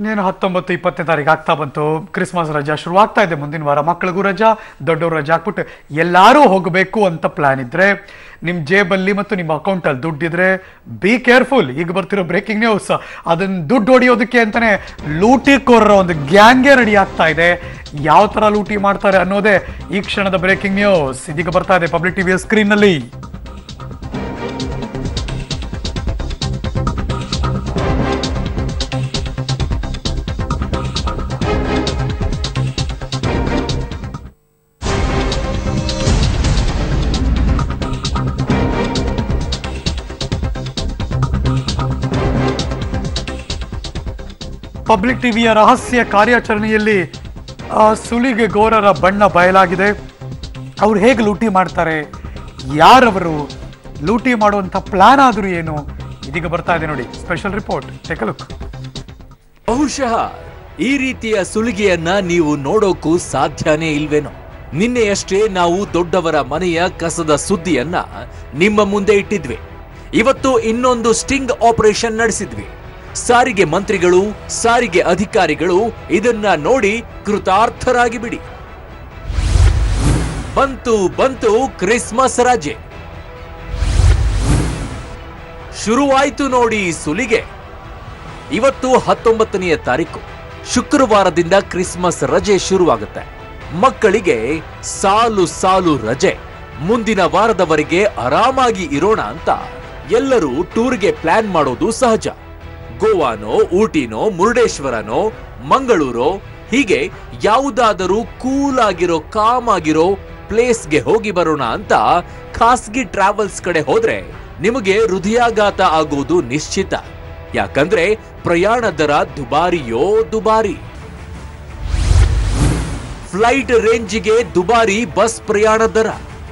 ಇನ್ನೇನು ಹತ್ತೊಂಬತ್ತು ಇಪ್ಪತ್ತನೇ ತಾರೀಕು ಆಗ್ತಾ ಬಂತು ಕ್ರಿಸ್ಮಸ್ ರಜಾ ಶುರು ಆಗ್ತಾ ಇದೆ ಮುಂದಿನ ವಾರ ಮಕ್ಕಳಿಗೂ ರಜಾ ದೊಡ್ಡವ್ರು ರಜಾ ಹಾಕ್ಬಿಟ್ಟು ಎಲ್ಲರೂ ಹೋಗಬೇಕು ಅಂತ ಪ್ಲಾನ್ ಇದ್ರೆ ನಿಮ್ಮ ಜೇಬಲ್ಲಿ ಮತ್ತು ನಿಮ್ಮ ಅಕೌಂಟಲ್ಲಿ ದುಡ್ಡಿದ್ರೆ ಬಿ ಕೇರ್ಫುಲ್ ಈಗ ಬರ್ತಿರೋ ಬ್ರೇಕಿಂಗ್ ನ್ಯೂಸ್ ಅದನ್ನ ದುಡ್ಡು ಹೊಡಿಯೋದಕ್ಕೆ ಅಂತಾನೆ ಲೂಟಿಕೋರರ ಒಂದು ಗ್ಯಾಂಗೇ ರೆಡಿ ಆಗ್ತಾ ಇದೆ ಯಾವ ಥರ ಲೂಟಿ ಮಾಡ್ತಾರೆ ಅನ್ನೋದೇ ಈ ಕ್ಷಣದ ಬ್ರೇಕಿಂಗ್ ನ್ಯೂಸ್ ಇದೀಗ ಬರ್ತಾ ಇದೆ ಪಬ್ಲಿಕ್ ಟಿವಿಯ ಸ್ಕ್ರೀನ್ನಲ್ಲಿ ಪಬ್ಲಿಕ್ ಟಿವಿಯ ರಹಸ್ಯ ಕಾರ್ಯಾಚರಣೆಯಲ್ಲಿ ಆ, ಸುಲಿಗೆಗೋರರ ಬಣ್ಣ ಬಯಲಾಗಿದೆ ಅವ್ರು ಹೇಗೆ ಲೂಟಿ ಮಾಡ್ತಾರೆ ಯಾರವರು ಲೂಟಿ ಮಾಡುವಂಥ ಪ್ಲಾನ್ ಆದರೂ ಏನು ಇದೀಗ ಬರ್ತಾ ಇದೆ ನೋಡಿ ಸ್ಪೆಷಲ್ ರಿಪೋರ್ಟ್ ಟೆಕಲುಕ್ ಬಹುಶಃ ಈ ರೀತಿಯ ಸುಲಿಗೆಯನ್ನ ನೀವು ನೋಡೋಕ್ಕೂ ಸಾಧ್ಯನೇ ಇಲ್ವೇನೋ ನಿನ್ನೆಯಷ್ಟೇ ನಾವು ದೊಡ್ಡವರ ಮನೆಯ ಕಸದ ಸುದ್ದಿಯನ್ನ ನಿಮ್ಮ ಮುಂದೆ ಇಟ್ಟಿದ್ವಿ ಇವತ್ತು ಇನ್ನೊಂದು ಸ್ಟಿಂಗ್ ಆಪರೇಷನ್ ನಡೆಸಿದ್ವಿ ಸಾರಿಗೆ ಮಂತ್ರಿಗಳು ಸಾರಿಗೆ ಅಧಿಕಾರಿಗಳು ಇದನ್ನ ನೋಡಿ ಕೃತಾರ್ಥರಾಗಿ ಬಿಡಿ ಬಂತು ಬಂತು ಕ್ರಿಸ್ಮಸ್ ರಜೆ ಶುರುವಾಯ್ತು ನೋಡಿ ಸುಲಿಗೆ ಇವತ್ತು ಹತ್ತೊಂಬತ್ತನೆಯ ತಾರೀಕು ಶುಕ್ರವಾರದಿಂದ ಕ್ರಿಸ್ಮಸ್ ರಜೆ ಶುರುವಾಗುತ್ತೆ ಮಕ್ಕಳಿಗೆ ಸಾಲು ಸಾಲು ರಜೆ ಮುಂದಿನ ವಾರದವರೆಗೆ ಆರಾಮಾಗಿ ಇರೋಣ ಅಂತ ಎಲ್ಲರೂ ಟೂರ್ಗೆ ಪ್ಲಾನ್ ಮಾಡೋದು ಸಹಜ ಗೋವಾನೋ ಊಟಿನೋ ಮುರುಡೇಶ್ವರನೋ ಮಂಗಳೂರೋ ಹೀಗೆ ಯಾವುದಾದರೂ ಕೂಲ್ ಆಗಿರೋ ಕಾಮ್ ಆಗಿರೋ ಪ್ಲೇಸ್ಗೆ ಹೋಗಿ ಬರೋಣ ಅಂತ ಖಾಸಗಿ ಟ್ರಾವೆಲ್ಸ್ ಕಡೆ ಹೋದ್ರೆ ನಿಮಗೆ ಹೃದಯಾಘಾತ ಆಗುವುದು ನಿಶ್ಚಿತ ಯಾಕಂದ್ರೆ ಪ್ರಯಾಣ ದರ ದುಬಾರಿಯೋ ದುಬಾರಿ ಫ್ಲೈಟ್ ರೇಂಜಿಗೆ ದುಬಾರಿ ಬಸ್ ಪ್ರಯಾಣ ದರ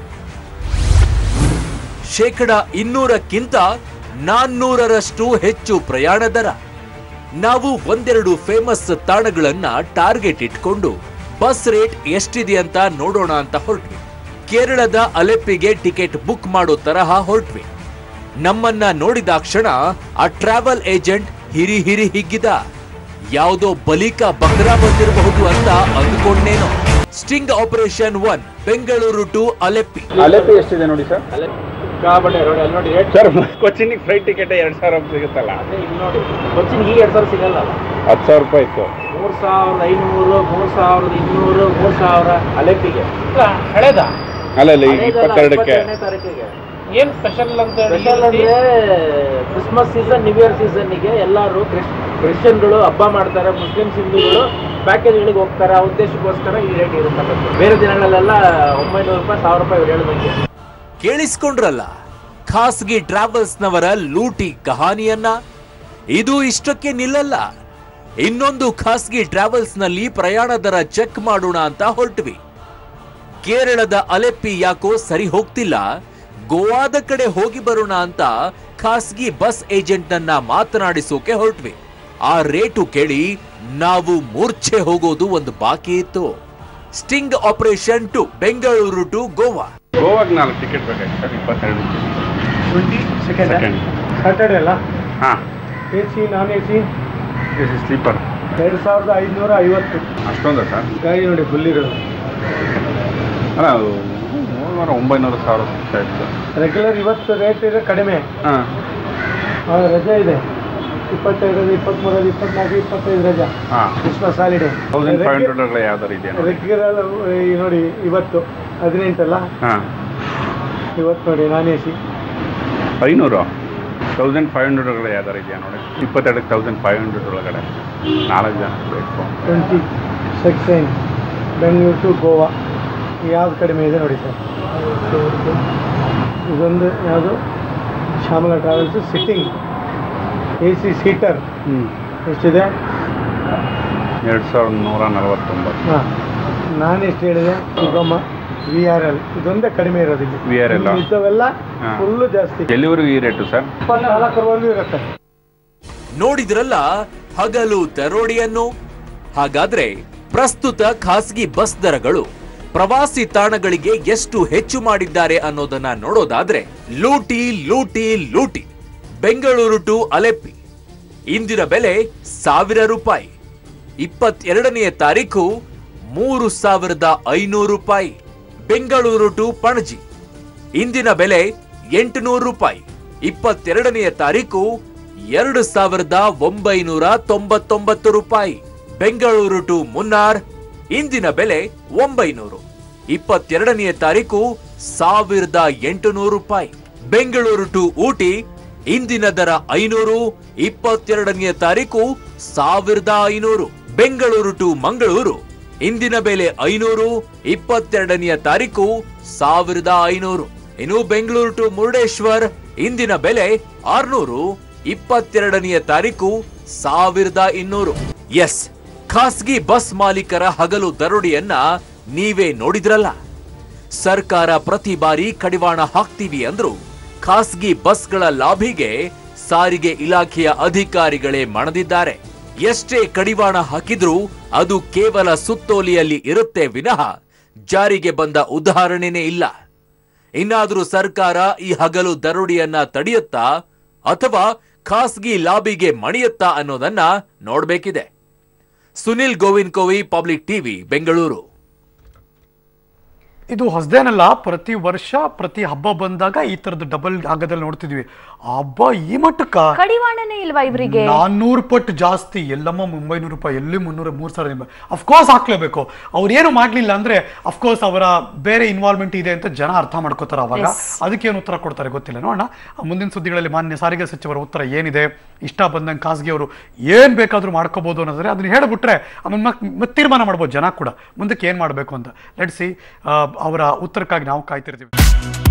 ಶೇಕಡ ಇನ್ನೂರಕ್ಕಿಂತ ನಾನ್ನೂರರಷ್ಟು ಹೆಚ್ಚು ಪ್ರಯಾಣ ದರ ನಾವು ಒಂದೆರಡು ಫೇಮಸ್ ತಾಣಗಳನ್ನ ಟಾರ್ಗೆಟ್ ಇಟ್ಕೊಂಡು ಬಸ್ ರೇಟ್ ಎಷ್ಟಿದೆ ಅಂತ ನೋಡೋಣ ಅಂತ ಹೊರಟ್ವಿ ಕೇರಳದ ಅಲೆಪ್ಪಿಗೆ ಟಿಕೆಟ್ ಬುಕ್ ಮಾಡೋ ತರಹ ಹೊರಟ್ವಿ ನಮ್ಮನ್ನ ನೋಡಿದಾಕ್ಷಣ ಆ ಟ್ರಾವೆಲ್ ಏಜೆಂಟ್ ಹಿರಿ ಹಿರಿ ಹಿಗ್ಗಿದ ಯಾವುದೋ ಬಲಿಕ ಬಕ್ರ ಬಂದಿರಬಹುದು ಅಂತ ಅಂದ್ಕೊಂಡೇನೋ sting operation one Bengaluru to Alleppey Alleppey ಎಷ್ಟಿದೆ ನೋಡಿ ಸರ್ ಸಿಕ್ಕಾಪಟ್ಟೆ ನೋಡಿ ಅಲ್ಲಿ ನೋಡಿ ರೇಟ್ ಸರ್ ಕೊಚ್ಚಿನಿಗೆ ಫ್ಲೈಟ್ ಟಿಕೆಟ್ ಎರಡು ಸಾವಿರ ಸಿಗುತ್ತಲ್ಲ ಇಲ್ಲಿ ನೋಡಿ ಕೊಚ್ಚಿನ ಈಗ ಎರಡು ಸಾವಿರ ಸಿಗಲ್ಲ ಹತ್ತು ಸಾವಿರ ರೂಪಾಯಿ ಇತ್ತು ಮೂರು ಸಾವಿರದ ಐನೂರು ಮೂರು ಸಾವಿರದ ಇನ್ನೂರು ಮೂರು ಸಾವಿರ ಅಲೆಪಿಗೆ ಹಳೇದ ಅಲ್ಲ ಇಲ್ಲ ಈಗ ಇಪ್ಪತ್ತೆರಡಕ್ಕೆ ತಾರೀಕಿಗೆ ಏನ್ ಸ್ಪೆಷಲ್ ಅಂತ ಹೇಳಿ ಸ್ಪೆಷಲ್ ಅಂದ್ರೆ ಕ್ರಿಸ್ಮಸ್ ಸೀಸನ್ ನ್ಯೂ ಇಯರ್ ಸೀಸನ್ಗೆ ಎಲ್ಲರೂ ಕ್ರಿಶ್ಚಿಯನ್ಗಳು ಹಬ್ಬ ಮಾಡ್ತಾರೆ ಮುಸ್ಲಿಮ್ಸ್ ಹಿಂದೂಗಳು ಪ್ಯಾಕೇಜ್ಗಳಿಗೆ ಹೋಗ್ತಾರೆ ಆ ಉದ್ದೇಶಕ್ಕೋಸ್ಕರ ಈ ರೇಟ್ ಇರುತ್ತೆ ಬೇರೆ ದಿನಗಳಲ್ಲೆಲ್ಲ ಒಂಬೈನೂರು ರೂಪಾಯಿ ಸಾವಿರ ರೂಪಾಯಿ ಇವ್ರು ಹೇಳಿದಂಗೆ ಕೇಳಿಸ್ಕೊಂಡ್ರಲ್ಲ ಖಾಸಗಿ ಟ್ರಾವೆಲ್ಸ್ನವರ ಲೂಟಿ ಕಹಾನಿಯನ್ನ ಇದು ಇಷ್ಟಕ್ಕೆ ನಿಲ್ಲಲ್ಲ ಇನ್ನೊಂದು ಖಾಸಗಿ ಟ್ರಾವೆಲ್ಸ್ನಲ್ಲಿ ಪ್ರಯಾಣ ದರ ಚೆಕ್ ಮಾಡೋಣ ಅಂತ ಹೊರಟ್ವಿ ಕೇರಳದ ಅಲೆಪ್ಪಿ ಯಾಕೋ ಸರಿ ಹೋಗ್ತಿಲ್ಲ ಗೋವಾದ ಕಡೆ ಹೋಗಿ ಬರೋಣ ಅಂತ ಖಾಸಗಿ ಬಸ್ ಏಜೆಂಟ್ನನ್ನ ಮಾತನಾಡಿಸೋಕೆ ಹೊರಟ್ವಿ ಆ ರೇಟು ಕೇಳಿ ನಾವು ಮೂರ್ಛೆ ಹೋಗೋದು ಒಂದು ಬಾಕಿ ಇತ್ತು sting operation two Bengaluru to Goa ಗೋವಾಗೆ ನಾಲ್ಕು ಟಿಕೆಟ್ ಬೇಕಾಯ್ತು ಸರ್ ಇಪ್ಪತ್ತೆರಡು ಟ್ವೆಂಟಿ ಸೆಕೆಂಡ್ ಸೆಕೆಂಡ್ ಸ್ಯಾಟರ್ಡೆ ಅಲ್ಲ ಹಾಂ A C non A C sleeper ಎರಡು ಸಾವಿರದ ಐದುನೂರ ಐವತ್ತು ಅಷ್ಟೊಂದ ಸರ್ ಗಾಡಿ ನೋಡಿ ಫುಲ್ ಇರೋದು ಅಲ್ಲ ಅದು ಮೂರುನೂರ ಒಂಬೈನೂರು ಸಾವಿರ ಸಿಗ್ತಾ ಇತ್ತು ರೆಗ್ಯುಲರ್ ಇವತ್ತು ರೇಟ್ ಇದೆ ಕಡಿಮೆ ಹಾಂ ಆ, ರಜೆ ಇದೆ ಇಪ್ಪತ್ತೈದು ಇಪ್ಪತ್ತ್ಮೂರದು ಇಪ್ಪತ್ನಾಲ್ಕು ಇಪ್ಪತ್ತೈದು ರಜೆ ಹಾಂ ಕ್ರಿಸ್ಮಸ್ ಹಾಲಿಡೇ ತೌಸಂಡ್ ಫೈವ್ ಹಂಡ್ರೆಡ್ಗಳ ಯಾವ್ದಾರು ಇದೆಯಾ ನೋಡಿ ರೆಗ್ಯುಲರ್ ಈ ನೋಡಿ ಇವತ್ತು ಹದಿನೆಂಟಲ್ಲ ಹಾಂ ಇವತ್ತು ನೋಡಿ ನಾನ್ ಎ ಸಿ ಐನೂರು ತೌಸಂಡ್ ಫೈವ್ ಹಂಡ್ರೆಡ್ಗಳ ಯಾವ್ದಾರು ಇದೆಯಾ ನೋಡಿ ಇಪ್ಪತ್ತೆರಡಕ್ಕೆ ತೌಸಂಡ್ ಫೈವ್ ಹಂಡ್ರೆಡ್ ಒಳಗಡೆ ನಾಲ್ಕು ಜನ ಬೇಕು twenty section Bengaluru to Goa ಯಾವ್ದು ಕಡಿಮೆ ಇದೆ ನೋಡಿ ಸರ್ ಇದೊಂದು ಯಾವುದು Shyamala travels sitting A C seater ಹ್ಞೂ ಎಷ್ಟಿದೆ ಎರಡು ಸಾವಿರದ ನೂರ ನಲವತ್ತೊಂಬತ್ತು ಹಾಂ ನಾನು ಎಷ್ಟು ಹೇಳಿದೆ ಸುಗಮ ವಿ ಆರ್ ಎಲ್ ಇದೊಂದೇ ಕಡಿಮೆ ಇರೋದು ಇಲ್ಲಿ VRL ಆ? ಇಂಥವೆಲ್ಲ ಹಾ. ಫುಲ್ಲು ಜಾಸ್ತಿ ಎಲ್ಲಿವರೆಗೂ ಈ ರೇಟು ಸರ್ ಇಪ್ಪತ್ನಾಲ್ಕರವರೆಗೂ ಇರುತ್ತೆ ನೋಡಿದ್ರಲ್ಲ ಹಗಲು ದರೋಡೆಯನ್ನು ಹಾಗಾದ್ರೆ ಪ್ರಸ್ತುತ ಖಾಸಗಿ ಬಸ್ ದರಗಳು ಪ್ರವಾಸಿ ತಾಣಗಳಿಗೆ ಎಷ್ಟು ಹೆಚ್ಚು ಮಾಡಿದ್ದಾರೆ ಅನ್ನೋದನ್ನ ನೋಡೋದಾದ್ರೆ ಲೂಟಿ ಲೂಟಿ ಲೂಟಿ ಬೆಂಗಳೂರು ಟು ಅಲೆಪ್ಪಿ ಇಂದಿನ ಬೆಲೆ ಸಾವಿರ ರೂಪಾಯಿ ಇಪ್ಪತ್ತೆರಡನೆಯ ತಾರೀಕು ಮೂರು ಸಾವಿರದ ಐನೂರು ರೂಪಾಯಿ ಬೆಂಗಳೂರು ಟು ಪಣಜಿ ಇಂದಿನ ಬೆಲೆ ಎಂಟುನೂರು ರೂಪಾಯಿ ಇಪ್ಪತ್ತೆರಡನೆಯ ತಾರೀಕು ಎರಡು ಸಾವಿರದ ಒಂಬೈನೂರ ತೊಂಬತ್ತೊಂಬತ್ತು ರೂಪಾಯಿ ಬೆಂಗಳೂರು ಟು ಮುನ್ನಾರ್ ಇಂದಿನ ಬೆಲೆ ಒಂಬೈನೂರು ಇಪ್ಪತ್ತೆರಡನೆಯ ತಾರೀಕು ಸಾವಿರದ ಎಂಟುನೂರು ರೂಪಾಯಿ ಬೆಂಗಳೂರು ಟು ಊಟಿ ಇಂದಿನ ದರ ಐನೂರು ಇಪ್ಪತ್ತೆರಡನೆಯ ತಾರೀಕು ಸಾವಿರದ ಐನೂರು ಬೆಂಗಳೂರು ಟು ಮಂಗಳೂರು ಇಂದಿನ ಬೆಲೆ ಐನೂರು ಇಪ್ಪತ್ತೆರಡನೆಯ ತಾರೀಕು ಸಾವಿರದ ಐನೂರು ಇನ್ನು ಬೆಂಗಳೂರು ಟು ಮುರುಡೇಶ್ವರ್ ಇಂದಿನ ಬೆಲೆ ಆರ್ನೂರು ಇಪ್ಪತ್ತೆರಡನೆಯ ತಾರೀಕು ಸಾವಿರದ ಇನ್ನೂರು ಎಸ್ ಖಾಸಗಿ ಬಸ್ ಮಾಲೀಕರ ಹಗಲು ದರೋಡೆಯನ್ನ ನೀವೇ ನೋಡಿದ್ರಲ್ಲ ಸರ್ಕಾರ ಪ್ರತಿ ಬಾರಿ ಕಡಿವಾಣ ಹಾಕ್ತೀವಿ ಅಂದ್ರು ಖಾಸಗಿ ಬಸ್ಗಳ ಲಾಭಿಗೆ ಸಾರಿಗೆ ಇಲಾಖೆಯ ಅಧಿಕಾರಿಗಳೇ ಮಣದಿದ್ದಾರೆ ಎಷ್ಟೇ ಕಡಿವಾಣ ಹಾಕಿದ್ರೂ ಅದು ಕೇವಲ ಸುತ್ತೋಲೆಯಲ್ಲಿ ಇರುತ್ತೆ ವಿನಃ ಜಾರಿಗೆ ಬಂದ ಉದಾಹರಣೆನೇ ಇಲ್ಲ ಇನ್ನಾದ್ರೂ ಸರ್ಕಾರ ಈ ಹಗಲು ದರೋಡೆಯನ್ನ ತಡೆಯುತ್ತಾ ಅಥವಾ ಖಾಸಗಿ ಲಾಬಿಗೆ ಮಣಿಯುತ್ತಾ ಅನ್ನೋದನ್ನ ನೋಡ್ಬೇಕಿದೆ ಸುನಿಲ್ ಗೋವಿಂದ್ ಕೋವಿ ಪಬ್ಲಿಕ್ ಟಿವಿ ಬೆಂಗಳೂರು ಇದು ಹೊಸದೇನಲ್ಲ ಪ್ರತಿ ವರ್ಷ ಪ್ರತಿ ಹಬ್ಬ ಬಂದಾಗ ಈ ತರದ ಡಬಲ್ ಆಗೋದ್ರಲ್ಲಿ ನೋಡ್ತಿದ್ವಿ ಆ ಹಬ್ಬ ಈ ಮಟ್ಟಕ್ಕ ಕಡಿವಾಣನೇ ಇಲ್ವಾ ಇವ್ರಿಗೆ ನಾನ್ನೂರು ಪಟ್ಟು ಜಾಸ್ತಿ ಎಲ್ಲಮ್ಮ ಮುಂಬೈನೂರು ರೂಪಾಯಿ ಎಲ್ಲಿ ಮುನ್ನೂರ ಮೂರು ಸಾವಿರ ಅಫ್ಕೋರ್ಸ್ ಹಾಕ್ಲೇಬೇಕು ಅವ್ರು ಏನು ಮಾಡ್ಲಿಲ್ಲ ಅಂದ್ರೆ ಅಫ್ಕೋರ್ಸ್ ಅವರ ಬೇರೆ ಇನ್ವಾಲ್ವ್ಮೆಂಟ್ ಇದೆ ಅಂತ ಜನ ಅರ್ಥ ಮಾಡ್ಕೋತಾರೆ ಅವಾಗ ಅದಕ್ಕೆ ಏನು ಉತ್ತರ ಕೊಡ್ತಾರೆ ಗೊತ್ತಿಲ್ಲ ನೋಡೋಣ ಆ ಮುಂದಿನ ಸುದ್ದಿಗಳಲ್ಲಿ ಮಾನ್ಯ ಸಾರಿಗೆ ಸಚಿವರ ಉತ್ತರ ಏನಿದೆ ಇಷ್ಟ ಬಂದಂಗೆ ಖಾಸಗಿ ಅವರು ಏನ್ ಬೇಕಾದ್ರೂ ಮಾಡ್ಕೋಬಹುದು ಅನ್ನೋದ್ರೆ ಅದನ್ನ ಹೇಳ್ಬಿಟ್ರೆ ಆಮೇಲೆ ಮತ್ತೆ ತೀರ್ಮಾನ ಮಾಡ್ಬೋದು ಜನ ಕೂಡ ಮುಂದಕ್ಕೆ ಏನ್ ಮಾಡಬೇಕು ಅಂತ ಲೆಟ್ಸಿ ಅವರ ಉತ್ತರಕ್ಕಾಗಿ ನಾವು ಕಾಯ್ತಿರ್ತೀವಿ